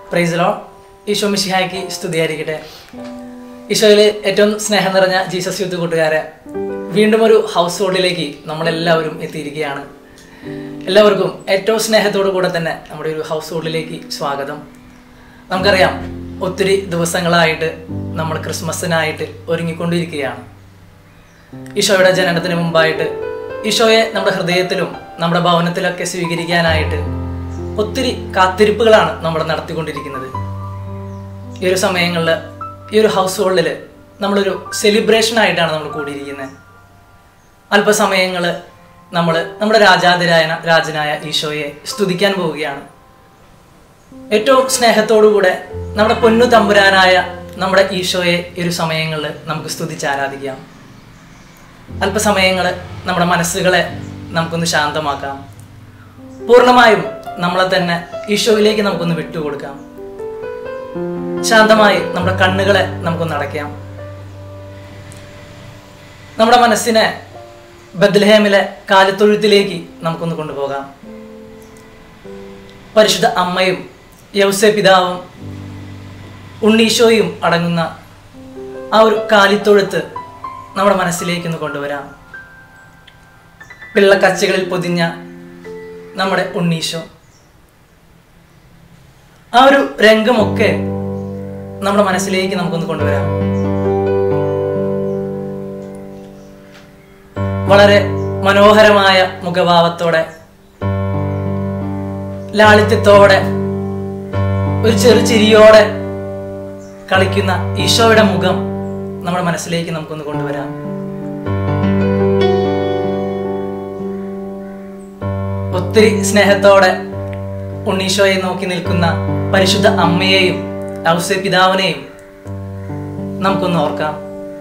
പ്രൈസിലോ ഈശോ മിശിഹായ്ക്ക് സ്തുതിയായിരിക്കട്ടെ ഈശോയിൽ ഏറ്റവും സ്നേഹം നിറഞ്ഞ ജീസസ് യൂത്ത് കൂട്ടുകാരെ വീണ്ടും ഒരു ഹൗസ് ഹോൾഡിലേക്ക് നമ്മളെല്ലാവരും എത്തിയിരിക്കുകയാണ് എല്ലാവർക്കും ഏറ്റവും സ്നേഹത്തോടു കൂടെ തന്നെ നമ്മുടെ ഒരു ഹൗസ് ഹോൾഡിലേക്ക് സ്വാഗതം നമുക്കറിയാം ഒത്തിരി ദിവസങ്ങളായിട്ട് നമ്മൾ ക്രിസ്മസിനായിട്ട് ഒരുങ്ങിക്കൊണ്ടിരിക്കുകയാണ് ഈശോയുടെ ജനനത്തിന് മുമ്പായിട്ട് ഈശോയെ നമ്മുടെ ഹൃദയത്തിലും നമ്മുടെ ഭവനത്തിലൊക്കെ സ്വീകരിക്കാനായിട്ട് ഒത്തിരി കാത്തിരിപ്പുകളാണ് നമ്മൾ നടത്തിക്കൊണ്ടിരിക്കുന്നത് ഈ ഒരു സമയങ്ങളിൽ ഈ ഒരു ഹൗസ് ഹോൾഡിൽ നമ്മളൊരു സെലിബ്രേഷൻ ആയിട്ടാണ് നമ്മൾ കൂടിയിരിക്കുന്നത് അല്പസമയങ്ങൾ നമ്മൾ നമ്മുടെ രാജാതിരായ രാജനായ ഈശോയെ സ്തുതിക്കാൻ പോവുകയാണ് ഏറ്റവും സ്നേഹത്തോടുകൂടെ നമ്മുടെ പൊന്നു തമ്പുരാനായ നമ്മുടെ ഈശോയെ ഈ ഒരു സമയങ്ങളിൽ നമുക്ക് സ്തുതിച്ച് ആരാധിക്കാം അല്പസമയങ്ങൾ നമ്മുടെ മനസ്സുകളെ നമുക്കൊന്ന് ശാന്തമാക്കാം പൂർണ്ണമായും നമ്മളെ തന്നെ ഈശോയിലേക്ക് നമുക്കൊന്ന് വിട്ടുകൊടുക്കാം ശാന്തമായി നമ്മുടെ കണ്ണുകളെ നമുക്കൊന്ന് അടയ്ക്കാം നമ്മുടെ മനസ്സിനെ ബദ്ലഹേമിലെ കാലിത്തൊഴുത്തിലേക്ക് നമുക്കൊന്ന് കൊണ്ടുപോകാം പരിശുദ്ധ അമ്മയും യൗസെ പിതാവും ഉണ്ണീശോയും അടങ്ങുന്ന ആ ഒരു കാലിത്തൊഴുത്ത് നമ്മുടെ മനസ്സിലേക്ക് ഒന്ന് കൊണ്ടുവരാം പിള്ളക്കച്ചകളിൽ പൊതിഞ്ഞ നമ്മുടെ ഉണ്ണീശോ ആ ഒരു രംഗമൊക്കെ നമ്മുടെ മനസ്സിലേക്ക് നമുക്കൊന്ന് കൊണ്ടുവരാം വളരെ മനോഹരമായ മുഖഭാവത്തോടെ ലാളിത്യത്തോടെ ഒരു ചെറു ചിരിയോടെ കളിക്കുന്ന ഈശോയുടെ മുഖം നമ്മുടെ മനസ്സിലേക്ക് നമുക്കൊന്ന് കൊണ്ടുവരാം ഒത്തിരി സ്നേഹത്തോടെ ഉണ്ണീശോയെ നോക്കി നിൽക്കുന്ന പരിശുദ്ധ അമ്മയെയും ഔസേ പിതാവിനെയും നമുക്കൊന്ന് ഓർക്കാം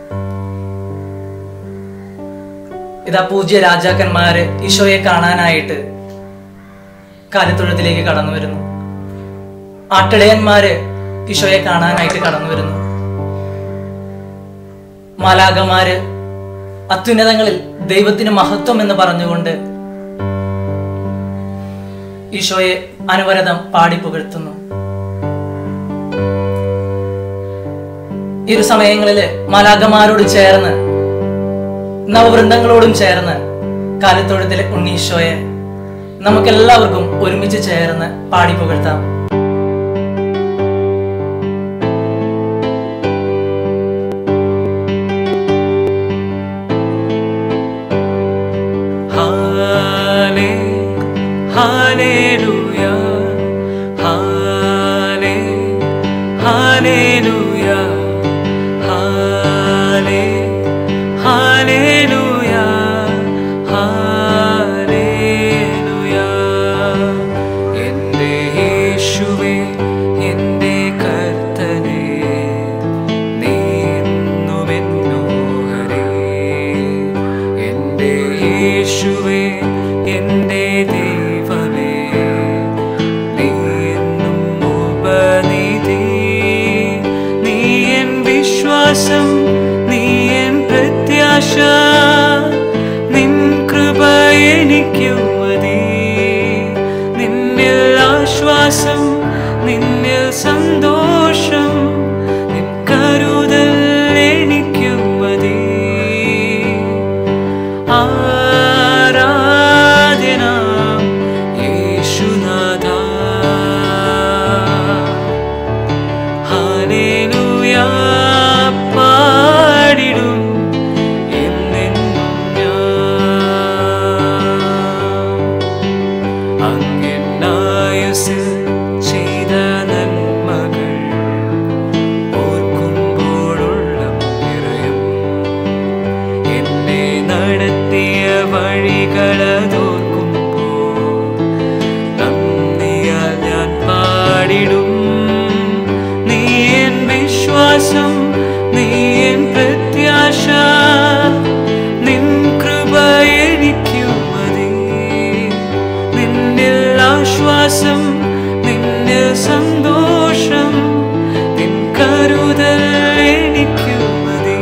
ഇതാ പൂജ്യ രാജാക്കന്മാര് ഈശോയെ കാണാനായിട്ട് കാലിത്തൊഴുത്തിലേക്ക് കടന്നു വരുന്നു ആട്ടിടയന്മാര് ഈശോയെ കാണാനായിട്ട് കടന്നു വരുന്നു മാലാകമാര് അത്യുന്നതങ്ങളിൽ ദൈവത്തിന് മഹത്വം എന്ന് പറഞ്ഞുകൊണ്ട് ഈശോയെ അനുവരതം പാടിപ്പുകഴ്ത്തുന്നു ഈ ഒരു സമയങ്ങളില് മാലാകമാരോട് ചേർന്ന് നവവൃന്ദങ്ങളോടും ചേർന്ന് കാലിത്തൊഴുത്തിലെ ഉണ്ണീശോയെ നമുക്കെല്ലാവർക്കും ഒരുമിച്ച് ചേർന്ന് പാടിപ്പുകഴ്ത്താം Halle, Halleluja, Halle, Halleluja, Halle, Halleluja, Halleluja. എൻ്റെ യേശുവേ എൻ്റെ കർത്തനേ നീ എന്നുമെന്നോഹരേ എൻ്റെ യേശുവേ എൻ്റെ ദൈവമേ നീ എന്നും ഉപനിധി നീ എൻ വിശ്വാസം നീ എൻ പ്രത്യാശ നിൻ കൃപ എനിക്കു മതി നിന്നിൽ ആശ്വാസം നിന്നിൽ സന്തോഷം നിൻ കരുതൽ എനിക്കു മതി ആരാധന യേശുനാഥ ഹല്ലേലൂയ പാടിടും എന്നെന്നും ഞാൻ അങ്ങനായുസിൽ ചെയ്ത നന്മകൾ ഓർക്കുമ്പോഴുള്ള നിറയും എന്നെ നടത്തിയ വഴികളതോർക്കുമ്പോൾ നന്ദിയാൽ ഞാൻ പാടിടും നീ എൻ വിശ്വാസം നീ എൻ പ്രത്യാശ നിൻ കൃപ എനിക്കു മതി നിന്നിൽ ആശ്വാസം നിന്നിൽ സന്തോഷം നിൻ കരുതൽ എനിക്കു മതി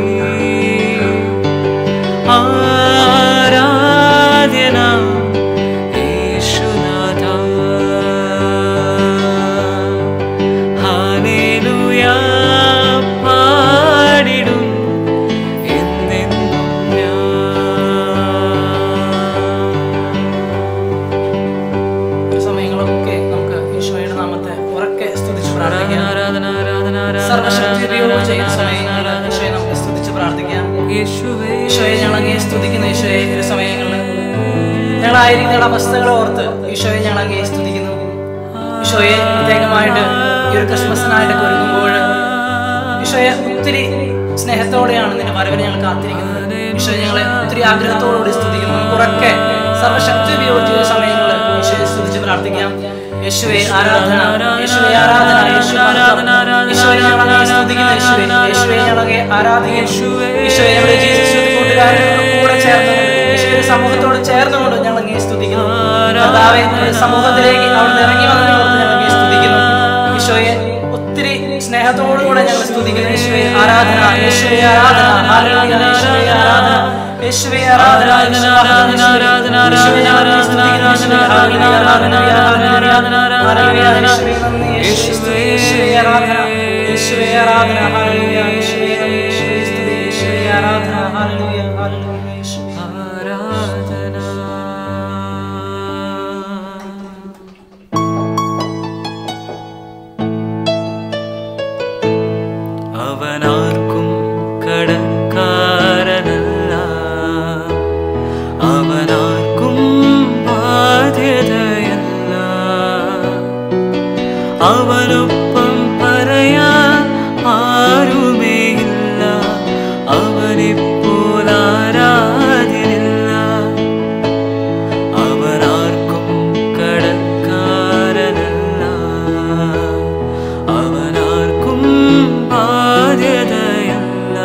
ആരാധ്യന യേശുനാഥ ഞങ്ങളായിരിക്കുന്ന അവസ്ഥകളെ ഓർത്ത് ഈശോയെ ഞങ്ങൾ അങ്ങേ സ്തുതിക്കുന്നു ഈശോയെ പ്രത്യേകമായിട്ട് ഈ ഒരു ക്രിസ്മസിനായിട്ടൊക്കെ ഒരുങ്ങുമ്പോൾ ഈശോയെ ഒത്തിരി സ്നേഹത്തോടെയാണ് നിന്റെ വരവിനെ ഞങ്ങൾ കാത്തിരിക്കുന്നത് ഈശോയെ ഞങ്ങളെ ഒത്തിരി ആഗ്രഹത്തോടുകൂടി സ്തുതിക്കുന്നു നമുക്കുറക്കെ സർവശക്തി ഉപയോഗിച്ച സമയങ്ങളിൽ ഈശോയെ സ്തുതിച്ച് പ്രാർത്ഥിക്കാം യേശുവെ ആരാധന യേശുവെ ആരാധന യേശുവെ ആരാധന ഈശോയെ ഞങ്ങൾ അങ്ങേ സ്തുതിക്കുന്നു യേശുവെ യേശുവെ ഞങ്ങൾ അങ്ങേ ആരാധിക്കുന്നു ഈശോയെ ഞങ്ങളുടെ ജീസസ് യൂത്ത് കൂട്ടുകാരോട് കൂടെ ചേർന്നുകൊണ്ട് യേശുവിന്റെ സമൂഹത്തോട് ചേർന്നുകൊണ്ട് ഞങ്ങൾ അങ്ങേ സ്തുതിക്കുന്നു കർത്താവേ ഞങ്ങളുടെ സമൂഹത്തിലേക്ക് അവിടുന്ന് ഇറങ്ങി വന്നതിനെ ഓർത്ത് ഞങ്ങൾ അങ്ങേ സ്തുതിക്കുന്നു ഈശോയെ ഒത്തിരി സ്നേഹത്തോടുകൂടെ ഞങ്ങൾ സ്തുതിക്കുന്നു യേശുവെ ആരാധന യേശുവെ ആരാധന ഹല്ലേലൂയ യേശുവെ ആരാധന യേശുവെ ആരാധന യേശുവെ ആരാധന ആരാധന യേശുവെ ഞങ്ങൾ അങ്ങേ സ്തുതിക്കുന്നു യേശുവെ ആരാധന ആരാധന ആരാധന ഹല്ലേലൂയ യേശുവെ നന്ദി യേശുവെ യേശുവെ ആരാധന യേശുവെ ആരാധന ഹല്ലേലൂയ യേശുവെ നന്ദി യേശുവെ സ്തുതി യേശുവെ ആരാധന ഹല്ലേലൂയ ഹല്ലേലൂയ യേശുവേ ആരാധന അവനാർക്കും കടക്കാരനല്ല അവനാർക്കും ബാധ്യതയല്ല അവനൊപ്പം പറയാൻ ആരുമേയില്ല അവനെപ്പോൾ ആരാധ്യനില്ല അവനാർക്കും കടക്കാരനല്ല അവനാർക്കും ബാധ്യതയല്ല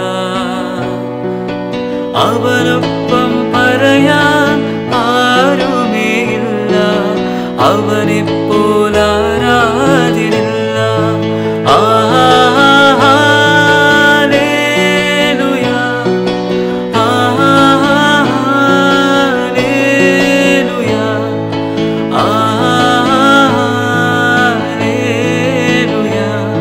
അവനൊപ്പം പറയാൻ ആരുമേയില്ല അവനെപ്പോൾ ആരാധ്യനില്ല ആലേലുയ ആലേലുയ ആലേലുയ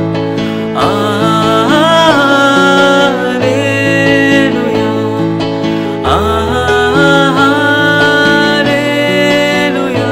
ആലേലുയ ആലേലുയ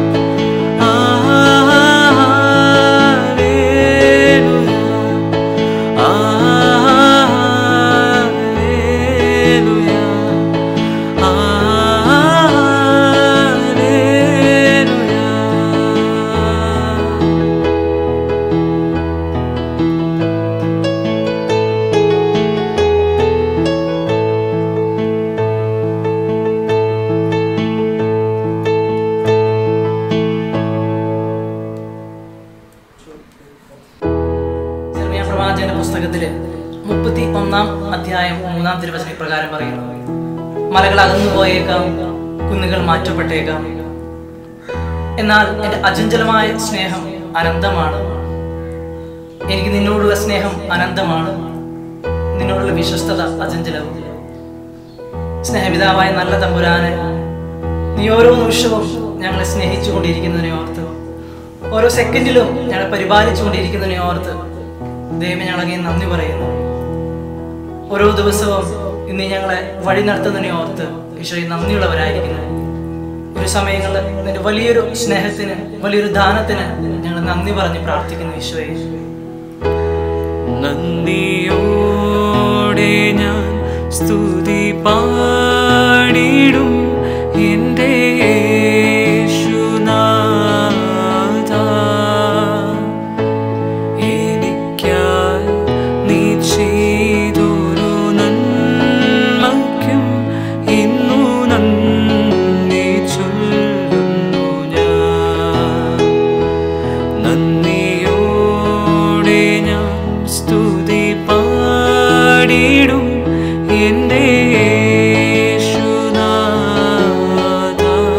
ജെറമിയ പ്രവാചകന്റെ പുസ്തകത്തില് മുപ്പത്തി ഒന്നാം അധ്യായം മൂന്നാം തിരുവചന ഇപ്രകാരം പറയുന്നു മലകൾ അകന്നു പോയേക്കാം കുന്നുകൾ മാറ്റപ്പെട്ടേക്കാം എന്നാൽ എൻ്റെ അചഞ്ചലമായ സ്നേഹം അനന്തമാണ് എനിക്ക് നിന്നോടുള്ള സ്നേഹം അനന്തമാണ് നിന്നോടുള്ള വിശ്വസ്തത അചഞ്ചലവും സ്നേഹപിതാവായ നല്ല തമ്പുരാനെ നീ ഓരോ നിമിഷവും ഞങ്ങളെ സ്നേഹിച്ചുകൊണ്ടിരിക്കുന്നതിനെ ഓർത്ത് ഓരോ സെക്കൻഡിലും ഞങ്ങളെ പരിപാലിച്ചുകൊണ്ടിരിക്കുന്നതിനെ ഓർത്ത് ദൈവം ഞങ്ങളങ്ങനെ നന്ദി പറയുന്നു ഓരോ ദിവസവും ഇന്ന് ഞങ്ങളെ വഴി നടത്തുന്നതിനെ ഓർത്ത് ഈശോയെ നന്ദിയുള്ളവരായിരിക്കുന്നു ഒരു സമയങ്ങളിൽ നിന്റെ വലിയൊരു സ്നേഹത്തിന് വലിയൊരു ദാനത്തിന് ഞങ്ങൾ നന്ദി പറഞ്ഞ് പ്രാർത്ഥിക്കുന്നു ഈശോയെ നന്ദിയോടെ ഞാൻ സ്തുതി പാടിടും എൻ്റെ യേശുനാഥ എനിക്കായി നീ ചെയ്തൊരു നന്മയ്ക്കും ഇന്നു നന്ദി ചൊല്ലുന്നു ഞാൻ നന്ദിയോടെ ഞാൻ സ്തുതി പാടിടും എൻ്റെ യേശുനാഥ.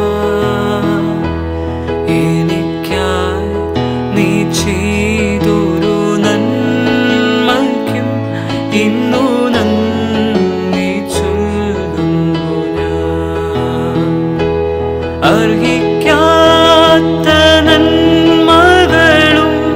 എനിക്കായി നീ ചെയ്തൊരു നന്മയ്ക്കും ഇന്നു നന്ദി ചൊല്ലുന്നു ഞാൻ അർഹിക്കാത്ത നന്മകളും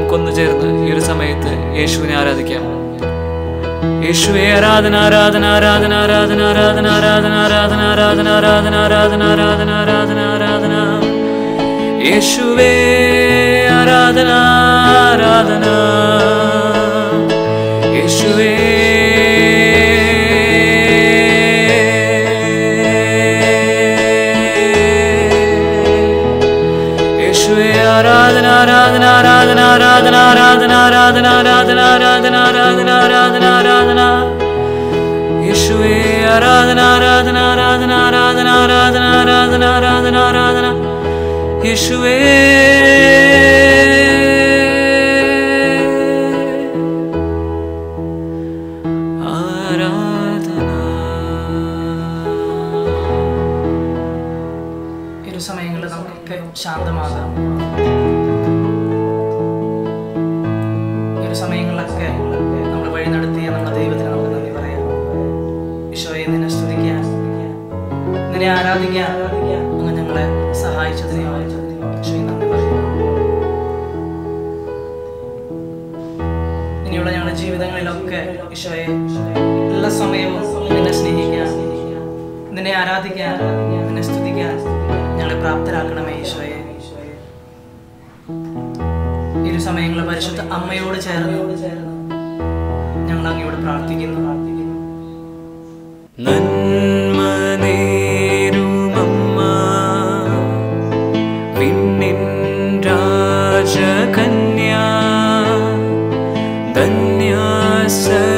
നമുക്കൊന്നു ചേർന്ന് ഈ ഒരു സമയത്ത് യേശുവിനെ ആരാധിക്കാം യേശുവേ ആരാധന ആരാധന ആരാധന ആരാധന ആരാധന ആരാധന ആരാധന ആരാധന ആരാധന ആരാധന ആരാധന ആരാധന ആരാധന യേശുവേ ആരാധന ആരാധന യേശുവേ യേശുവേ ആരാധന ആരാധന ആരാധന ആരാധന ആരാധന ആരാധന ആരാധന ആരാധന ആരാധന ആരാധന ആരാധന യേശുവേ ആരാധന ആരാധന ആരാധന ആരാധന ആരാധന ആരാധന ആരാധന ആരാധന യേശുവേ ആരാധന ഇരു സമയങ്ങളിൽ നമുക്കൊക്കെ ശാന്തമാകാം ഇരു സമയങ്ങളിലൊക്കെ നമ്മൾ വഴി നടത്തിയ നമ്മുടെ ദൈവത്തിന് നമുക്ക് നന്ദി പറയാം ഈശോയെ നിന്നെ സ്തുതിക്കാൻ നിന്നെ ആരാധിക്കാൻ അങ്ങ് ഞങ്ങളെ സഹായിച്ചതിനെ ഈശോയെ നന്ദി പറയാം ഇനിയുള്ള ഞങ്ങളുടെ ജീവിതങ്ങളിലൊക്കെ ഈശോയെ എല്ലാ സമയവും നിന്നെ സ്നേഹിക്കാൻ നിന്നെ ആരാധിക്കാൻ നിന്നെ സ്തുതിക്കാൻ ഞങ്ങളെ പ്രാപ്തരാക്കണമേ ഈശോയെ ഇരു സമയങ്ങളിൽ പരിശുദ്ധ അമ്മയോട് ചേർന്ന് ഞങ്ങൾ അങ്ങയോട് പ്രാർത്ഥിക്കുന്നു നന്മ നേരുമമ്മ വിണ്ണിൻ രാജകന്യ ധന്യാസ